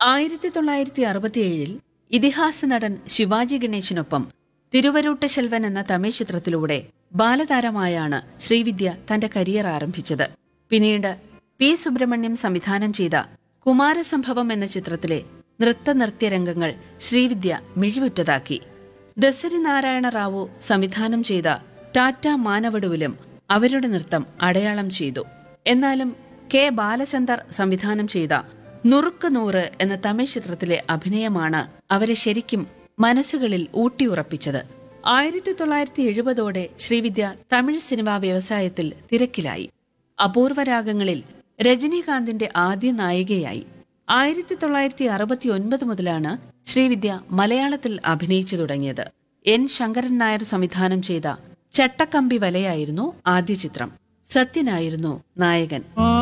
ആയിരത്തി തൊള്ളായിരത്തി അറുപത്തിയേഴിൽ ഇതിഹാസ നടൻ ശിവാജി ഗണേശിനൊപ്പം തിരുവരൂട്ട ശെൽവൻ എന്ന തമിഴ് ചിത്രത്തിലൂടെ ബാലതാരമായാണ് ശ്രീവിദ്യ തന്റെ കരിയർ ആരംഭിച്ചത് പിന്നീട് പി സുബ്രഹ്മണ്യം സംവിധാനം ചെയ്ത കുമാരസംഭവം എന്ന ചിത്രത്തിലെ നൃത്ത നൃത്യ രംഗങ്ങൾ ശ്രീവിദ്യ മിഴിവുറ്റതാക്കി ദസരി നാരായണ റാവു സംവിധാനം ചെയ്ത ടാറ്റ മാനവടുവിലും അവരുടെ നൃത്തം അടയാളം ചെയ്തു എന്നാലും കെ ബാലചന്ദർ സംവിധാനം ചെയ്ത നുറുക്ക് നൂറ് എന്ന തമിഴ് ചിത്രത്തിലെ അഭിനയമാണ് അവരെ ശരിക്കും മനസ്സുകളിൽ ഊട്ടിയുറപ്പിച്ചത് ആയിരത്തി തൊള്ളായിരത്തി എഴുപതോടെ ശ്രീവിദ്യ തമിഴ് സിനിമാ വ്യവസായത്തിൽ തിരക്കിലായി അപൂർവരാഗങ്ങളിൽ രജനീകാന്തിന്റെ ആദ്യ നായികയായി ആയിരത്തി തൊള്ളായിരത്തി അറുപത്തി ഒൻപത് മുതലാണ് ശ്രീവിദ്യ മലയാളത്തിൽ അഭിനയിച്ചു തുടങ്ങിയത് എൻ ശങ്കരൻ നായർ സംവിധാനം ചെയ്ത ചട്ടക്കമ്പി വലയായിരുന്നു ആദ്യ ചിത്രം സത്യനായിരുന്നു നായകൻ